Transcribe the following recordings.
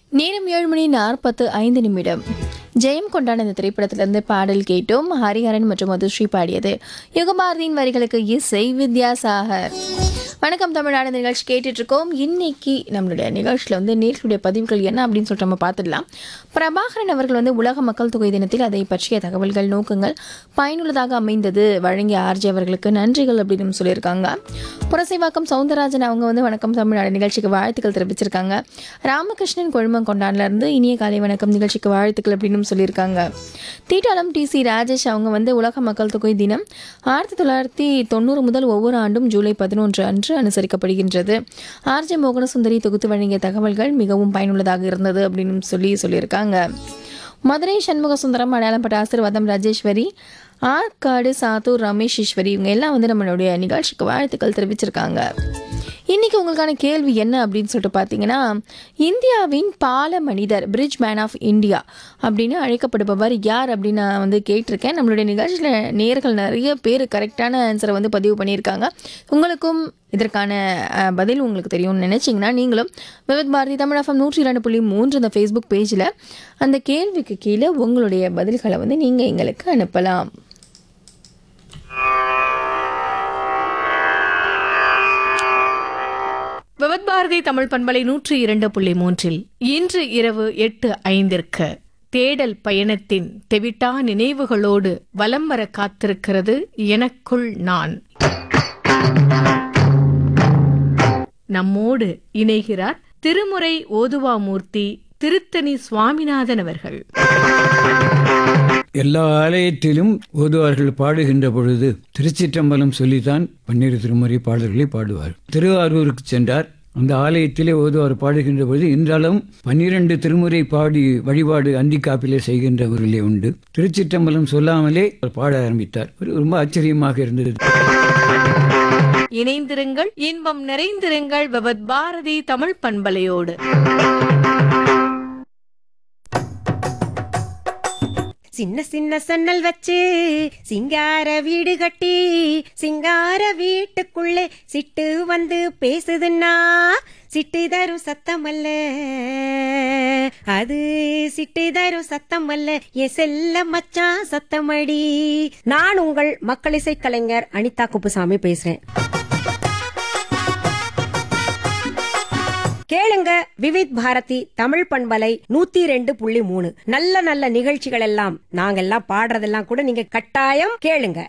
நேரம் ஏழு மணி நாற்பத்து ஐந்து நிமிடம் ஜெயம் கொண்டாட இந்த திரைப்படத்திலிருந்து பாடல் கேட்டோம் ஹரிஹரன் மற்றும் மதுஸ்ரீ பாடியது யுகபாரதியின் வரிகளுக்கு இசை வித்யாசாகர் வணக்கம் தமிழ்நாடு இந்த நிகழ்ச்சி கேட்டுட்டு இருக்கோம் இன்னைக்கு நம்மளுடைய நிகழ்ச்சியில் வந்து நேர்களுடைய பதிவுகள் என்ன அப்படின்னு சொல்லிட்டு நம்ம பார்த்துடலாம் பிரபாகரன் அவர்கள் வந்து உலக மக்கள் தொகை தினத்தில் அதை பற்றிய தகவல்கள் நோக்கங்கள் பயனுள்ளதாக அமைந்தது வழங்கிய ஆர்ஜி அவர்களுக்கு நன்றிகள் அப்படின்னு சொல்லியிருக்காங்க புரசைவாக்கம் சவுந்தரராஜன் அவங்க வந்து வணக்கம் தமிழ்நாடு நிகழ்ச்சிக்கு வாழ்த்துக்கள் தெரிவிச்சிருக்காங்க ராமகிருஷ்ணன் கொழுமம் கொண்டான்ல இருந்து இனிய காலை வணக்கம் நிகழ்ச்சிக்கு வாழ்த்துக்கள் அப்படின்னு சொல்லியிருக்காங்க தீட்டாளம் டி சி ராஜேஷ் அவங்க வந்து உலக மக்கள் தொகை தினம் ஆயிரத்தி தொள்ளாயிரத்தி தொண்ணூறு முதல் ஒவ்வொரு ஆண்டும் ஜூலை பதினொன்று அன்று அனுசரிக்கப்படுகின்றது ஆர்ஜே மோகனசுந்தரி தொகுத்து வழங்கிய தகவல்கள் மிகவும் பயனுள்ளதாக இருந்தது அப்படின்னு சொல்லி சொல்லியிருக்காங்க மதுரை சண்முக சுந்தரம் அடையாளப்பட்ட ஆசீர்வாதம் ராஜேஸ்வரி ஆற்காடு சாத்தூர் ரமேஷ் ஈஸ்வரி இவங்க எல்லாம் வந்து நம்மளுடைய நிகழ்ச்சிக்கு வாழ்த்துக்கள் தெரிவிச்சிருக்காங்க இன்னைக்கு உங்களுக்கான கேள்வி என்ன அப்படின்னு சொல்லிட்டு பார்த்தீங்கன்னா இந்தியாவின் பால மனிதர் பிரிட்ஜ் மேன் ஆஃப் இந்தியா அப்படின்னு அழைக்கப்படுபவர் யார் அப்படின்னு நான் வந்து கேட்டிருக்கேன் நம்மளுடைய நிகழ்ச்சியில் நேர்கள் நிறைய பேர் கரெக்டான ஆன்சரை வந்து பதிவு பண்ணியிருக்காங்க உங்களுக்கும் இதற்கான அஹ், பதில் உங்களுக்கு தெரியும்னு நினச்சிங்கன்னா நீங்களும் விவித் பாரதி தமிழ் எஃப்எம் நூற்றி இரண்டு புள்ளி மூன்று இந்த ஃபேஸ்புக் பேஜில் அந்த கேள்விக்கு கீழே உங்களுடைய பதில்களை வந்து நீங்கள் எங்களுக்கு அனுப்பலாம் விவத்பாரதி தமிழ் பண்பலை நூற்றி இரண்டு புள்ளி மூன்றில் இன்று இரவு எட்டு ஐந்திற்கு தேடல் பயணத்தின் தெவிட்டா நினைவுகளோடு வலம் வர காத்திருக்கிறது எனக்குள் நான் நம்மோடு இணைகிறார் திருமுறை ஓதுவாமூர்த்தி திருத்தணி சுவாமிநாதன் அவர்கள் எல்லா ஆலயத்திலும் ஓதுவார்கள் பாடுகின்ற பொழுது திருச்சிற்றம்பலம் சொல்லித்தான் பன்னிரு திருமுறை பாடல்களை பாடுவார் திருவாரூருக்கு சென்றார் அந்த ஆலயத்திலே ஓதுவார் பாடுகின்ற பொழுது இன்றாலும் பன்னிரண்டு திருமுறை பாடி வழிபாடு அந்திக்காப்பிலே செய்கின்றவர்களே உண்டு திருச்சிற்றம்பலம் சொல்லாமலே அவர் பாட ஆரம்பித்தார் ஒரு ரொம்ப ஆச்சரியமாக இருந்தது இணைந்திருங்கள் இன்பம் நிறைந்திருங்கள் விவத் பாரதி தமிழ் பண்பலையோடு சின்ன சின்ன சன்னல் வச்சு சிங்கார வீடு கட்டி சிங்கார வீட்டுக்குள்ளே சிட்டு வந்து பேசுதுன்னா சிட்டு தரும் சத்தம் அல்ல அது சிட்டு தரும் சத்தம் அல்ல என் செல்ல மச்சான் சத்தமடி நான் உங்கள் மக்கள் இசை கலைஞர் அனிதா குப்புசாமி பேசுறேன் கேளுங்க விவித் பாரதி தமிழ் பண்பலை நூத்தி ரெண்டு புள்ளி மூணு நல்ல நல்ல நிகழ்ச்சிகள் எல்லாம் நாங்கெல்லாம் பாடுறதெல்லாம் கூட நீங்க கட்டாயம் கேளுங்க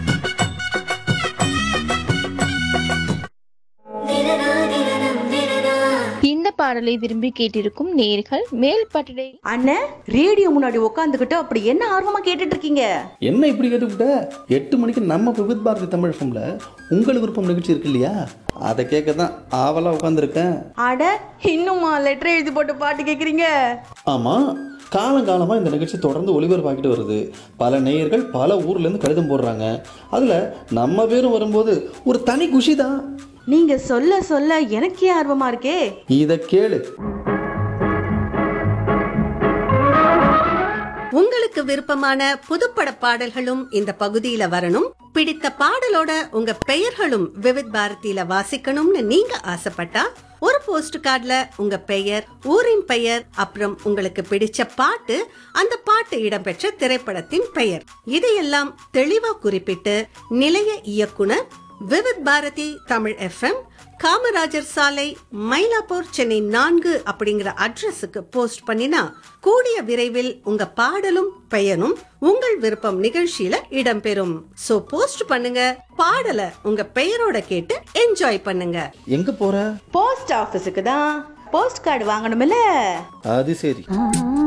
இந்த பாடலை விரும்பி கேட்டிருக்கும் நேர்கள் மேல் பட்டடை அண்ணன் ரேடியோ முன்னாடி உட்காந்துக்கிட்டு அப்படி என்ன ஆர்வமா கேட்டுட்டு இருக்கீங்க என்ன இப்படி கேட்டுவிட்ட எட்டு மணிக்கு நம்ம விவித் பாரதி தமிழ் ஃபம்ல உங்கள் விருப்பம் நிகழ்ச்சி இருக்கு இல்லையா அதை கேட்க தான் ஆவலாக உட்காந்துருக்கேன் அட இன்னுமா லெட்டர் எழுதி போட்டு பாட்டு கேக்குறீங்க ஆமாம் காலங்காலமாக இந்த நிகழ்ச்சி தொடர்ந்து ஒளிபரப்பாக்கிட்டு வருது பல நேயர்கள் பல ஊர்லேருந்து கடிதம் போடுறாங்க அதில் நம்ம பேரும் வரும்போது ஒரு தனி குஷி தான் நீங்க சொல்ல சொல்ல எனக்கே ஆர்வமா இருக்கே இதை கேளு உங்களுக்கு விருப்பமான புதுப்பட பாடல்களும் இந்த பகுதியில வரணும் பிடித்த பாடலோட உங்க பெயர்களும் விவித் பாரதியில வாசிக்கணும்னு நீங்க ஆசைப்பட்டா ஒரு போஸ்ட் கார்டுல உங்க பெயர் ஊரின் பெயர் அப்புறம் உங்களுக்கு பிடிச்ச பாட்டு அந்த பாட்டு இடம்பெற்ற திரைப்படத்தின் பெயர் இதையெல்லாம் தெளிவா குறிப்பிட்டு நிலைய இயக்குனர் விவித் பாரதி தமிழ் எஃப்எம் காமராஜர் சாலை மயிலாப்பூர் சென்னை நான்கு அப்படிங்கிற அட்ரஸுக்கு போஸ்ட் பண்ணினா கூடிய விரைவில் உங்க பாடலும் பெயரும் உங்கள் விருப்பம் நிகழ்ச்சியில இடம்பெறும் சோ போஸ்ட் பண்ணுங்க பாடலை உங்க பெயரோட கேட்டு என்ஜாய் பண்ணுங்க எங்கே போகிற போஸ்ட் ஆபீஸுக்கு தான் போஸ்ட் கார்டு வாங்கணும்ல அது சரி